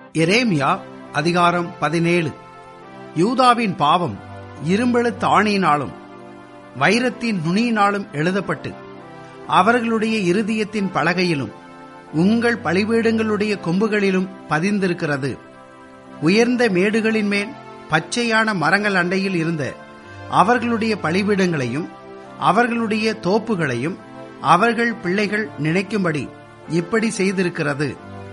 எரேமியா அதிகாரம் பதினேழு யூதாவின் பாவம் இரும்பெழுத்து ஆணியினாலும் வைரத்தின் நுனியினாலும் எழுதப்பட்டு அவர்களுடைய இருதயத்தின் பலகையிலும் உங்கள் பலிபீடங்களுடைய கொம்புகளிலும் பதிந்திருக்கிறது உயர்ந்த மேடுகளின் மேல் பச்சையான மரங்கள் அண்டையில் இருந்த அவர்களுடைய பலிபீடங்களையும் அவர்களுடைய தோப்புகளையும் அவர்கள் பிள்ளைகள் நினைக்கும்படி இப்படி செய்திருக்கிறது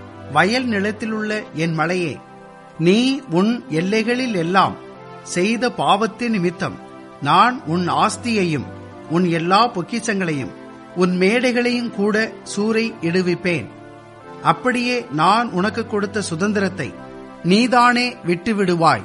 வயல் நிலத்திலுள்ள என் மலையே நீ உன் எல்லைகளில் எல்லாம் செய்த பாவத்தின் நிமித்தம் நான் உன் ஆஸ்தியையும் உன் எல்லா பொக்கிஷங்களையும் உன் மேடைகளையும் கூட சூறை இடுவிப்பேன் அப்படியே நான் உனக்கு கொடுத்த சுதந்திரத்தை நீதானே விட்டுவிடுவாய்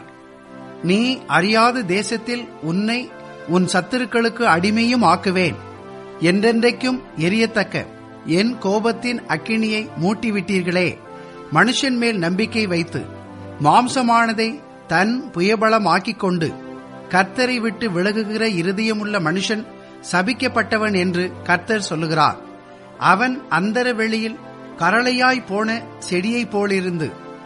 நீ அறியாத தேசத்தில் உன்னை உன் சத்துருக்களுக்கு அடிமையும் ஆக்குவேன் என்றென்றைக்கும் எரியத்தக்க என் கோபத்தின் அக்கினியை மூட்டிவிட்டீர்களே மனுஷன் மேல் நம்பிக்கை வைத்து மாம்சமானதை தன் புயபலமாக்கிக் கொண்டு கர்த்தரை விட்டு விலகுகிற இருதயமுள்ள மனுஷன் சபிக்கப்பட்டவன் என்று கர்த்தர் சொல்லுகிறார் அவன் அந்தர வெளியில் கரளையாய் போன செடியைப் போலிருந்து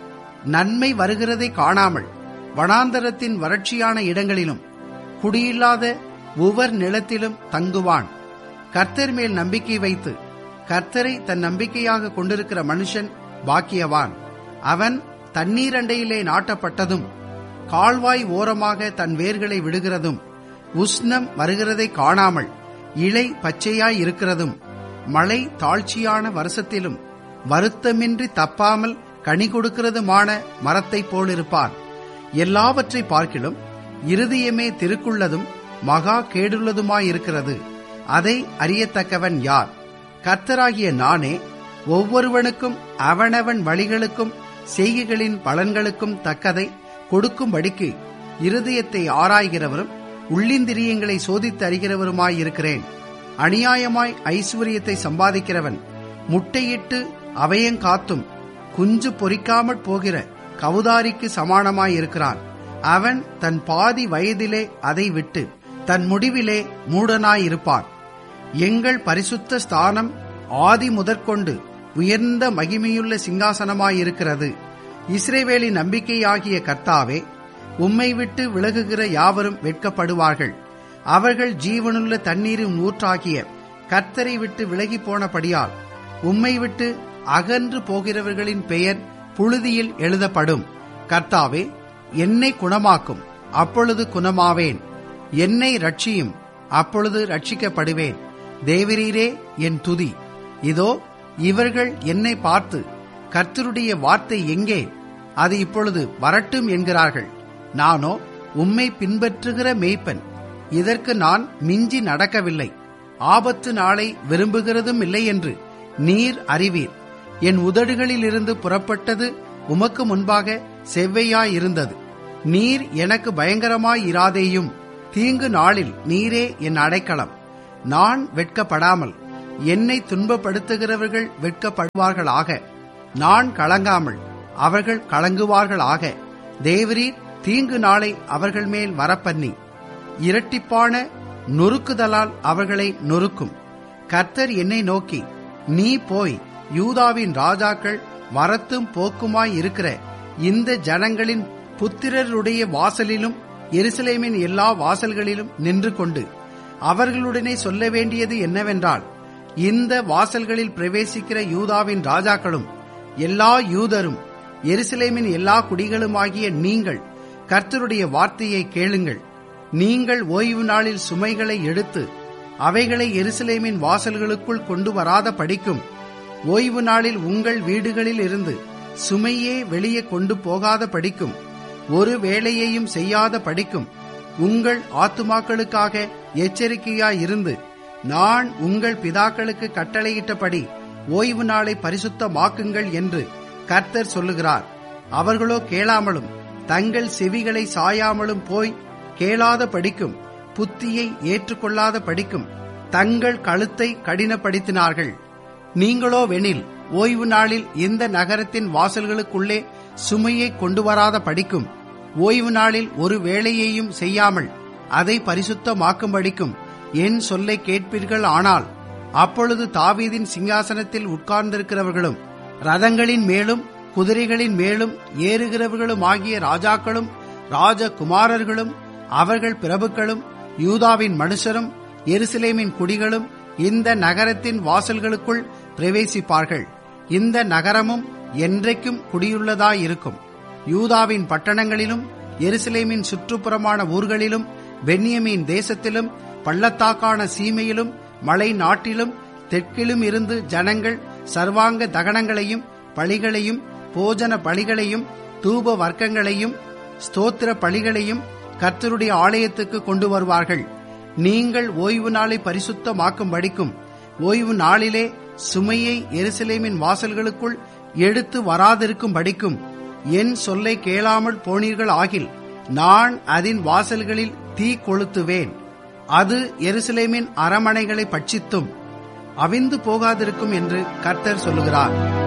நன்மை வருகிறதை காணாமல் வனாந்தரத்தின் வறட்சியான இடங்களிலும் குடியில்லாத உவர் நிலத்திலும் தங்குவான் கர்த்தர் மேல் நம்பிக்கை வைத்து கர்த்தரை தன் நம்பிக்கையாக கொண்டிருக்கிற மனுஷன் பாக்கியவான் அவன் தண்ணீரண்டையிலே நாட்டப்பட்டதும் கால்வாய் ஓரமாக தன் வேர்களை விடுகிறதும் உஷ்ணம் வருகிறதை காணாமல் இலை பச்சையாய் இருக்கிறதும் மழை தாழ்ச்சியான வருஷத்திலும் வருத்தமின்றி தப்பாமல் கனி கொடுக்கிறதுமான மரத்தைப் போலிருப்பான் எல்லாவற்றை பார்க்கிலும் இருதயமே திருக்குள்ளதும் மகா கேடுள்ளதுமாயிருக்கிறது அதை அறியத்தக்கவன் யார் கர்த்தராகிய நானே ஒவ்வொருவனுக்கும் அவனவன் வழிகளுக்கும் செய்கைகளின் பலன்களுக்கும் தக்கதை கொடுக்கும்படிக்கு இருதயத்தை ஆராய்கிறவரும் உள்ளிந்திரியங்களை சோதித்து அறிகிறவருமாயிருக்கிறேன் அநியாயமாய் ஐஸ்வர்யத்தை சம்பாதிக்கிறவன் முட்டையிட்டு அவையங்காத்தும் குஞ்சு பொறிக்காமற் போகிற கவுதாரிக்கு சமானமாயிருக்கிறான் அவன் தன் பாதி வயதிலே அதை விட்டு தன் முடிவிலே மூடனாயிருப்பான் எங்கள் பரிசுத்த ஸ்தானம் ஆதி முதற்கொண்டு உயர்ந்த மகிமையுள்ள சிங்காசனமாயிருக்கிறது இஸ்ரேவேலின் நம்பிக்கையாகிய கர்த்தாவே உம்மை விட்டு விலகுகிற யாவரும் வெட்கப்படுவார்கள் அவர்கள் ஜீவனுள்ள தண்ணீரின் ஊற்றாகிய கர்த்தரை விட்டு விலகி போனபடியால் உம்மை விட்டு அகன்று போகிறவர்களின் பெயர் புழுதியில் எழுதப்படும் கர்த்தாவே என்னை குணமாக்கும் அப்பொழுது குணமாவேன் என்னை ரட்சியும் அப்பொழுது ரட்சிக்கப்படுவேன் தேவரீரே என் துதி இதோ இவர்கள் என்னை பார்த்து கர்த்தருடைய வார்த்தை எங்கே அது இப்பொழுது வரட்டும் என்கிறார்கள் நானோ உம்மை பின்பற்றுகிற மேய்ப்பன் இதற்கு நான் மிஞ்சி நடக்கவில்லை ஆபத்து நாளை விரும்புகிறதும் இல்லை என்று நீர் அறிவீர் என் உதடுகளிலிருந்து புறப்பட்டது உமக்கு முன்பாக செவ்வையாயிருந்தது நீர் எனக்கு பயங்கரமாயிராதேயும் தீங்கு நாளில் நீரே என் அடைக்கலம் நான் வெட்கப்படாமல் என்னை துன்பப்படுத்துகிறவர்கள் வெட்கப்படுவார்களாக நான் கலங்காமல் அவர்கள் கலங்குவார்களாக தேவரீர் தீங்கு நாளை அவர்கள் மேல் வரப்பண்ணி இரட்டிப்பான நொறுக்குதலால் அவர்களை நொறுக்கும் கர்த்தர் என்னை நோக்கி நீ போய் யூதாவின் ராஜாக்கள் வரத்தும் போக்குமாய் இருக்கிற இந்த ஜனங்களின் புத்திரருடைய வாசலிலும் எருசலேமின் எல்லா வாசல்களிலும் நின்று கொண்டு அவர்களுடனே சொல்ல வேண்டியது என்னவென்றால் இந்த வாசல்களில் பிரவேசிக்கிற யூதாவின் ராஜாக்களும் எல்லா யூதரும் எருசலேமின் எல்லா குடிகளுமாகிய நீங்கள் கர்த்தருடைய வார்த்தையை கேளுங்கள் நீங்கள் ஓய்வு நாளில் சுமைகளை எடுத்து அவைகளை எருசலேமின் வாசல்களுக்குள் கொண்டு வராத படிக்கும் ஓய்வு நாளில் உங்கள் வீடுகளில் இருந்து சுமையே வெளியே கொண்டு போகாத படிக்கும் ஒரு வேலையையும் செய்யாத படிக்கும் உங்கள் ஆத்துமாக்களுக்காக எச்சரிக்கையாயிருந்து நான் உங்கள் பிதாக்களுக்கு கட்டளையிட்டபடி ஓய்வு நாளை பரிசுத்தமாக்குங்கள் என்று கர்த்தர் சொல்லுகிறார் அவர்களோ கேளாமலும் தங்கள் செவிகளை சாயாமலும் போய் கேளாத படிக்கும் புத்தியை ஏற்றுக்கொள்ளாத படிக்கும் தங்கள் கழுத்தை கடினப்படுத்தினார்கள் நீங்களோ வெனில் ஓய்வு நாளில் இந்த நகரத்தின் வாசல்களுக்குள்ளே சுமையை கொண்டு வராத படிக்கும் ஓய்வு நாளில் ஒரு வேலையையும் செய்யாமல் அதை பரிசுத்தமாக்கும்படிக்கும் என் சொல்லை கேட்பீர்கள் ஆனால் அப்பொழுது தாவீதின் சிங்காசனத்தில் உட்கார்ந்திருக்கிறவர்களும் ரதங்களின் மேலும் குதிரைகளின் மேலும் ஏறுகிறவர்களும் ஆகிய ராஜாக்களும் ராஜகுமாரர்களும் அவர்கள் பிரபுக்களும் யூதாவின் மனுஷரும் எருசலேமின் குடிகளும் இந்த நகரத்தின் வாசல்களுக்குள் பிரவேசிப்பார்கள் இந்த நகரமும் என்றைக்கும் குடியுள்ளதாயிருக்கும் யூதாவின் பட்டணங்களிலும் எருசலேமின் சுற்றுப்புறமான ஊர்களிலும் பென்யமீன் தேசத்திலும் பள்ளத்தாக்கான சீமையிலும் மலை நாட்டிலும் தெற்கிலும் இருந்து ஜனங்கள் சர்வாங்க தகனங்களையும் பலிகளையும் போஜன பலிகளையும் தூப வர்க்கங்களையும் ஸ்தோத்திர பலிகளையும் கர்த்தருடைய ஆலயத்துக்கு கொண்டு வருவார்கள் நீங்கள் ஓய்வு நாளை பரிசுத்தமாக்கும்படிக்கும் ஓய்வு நாளிலே சுமையை எருசலேமின் வாசல்களுக்குள் எடுத்து வராதிருக்கும் படிக்கும் என் சொல்லை கேளாமல் போனீர்கள் ஆகில் நான் அதன் வாசல்களில் தீ கொளுத்துவேன் அது எருசலேமின் அரமனைகளை பட்சித்தும் அவிந்து போகாதிருக்கும் என்று கர்த்தர் சொல்லுகிறார்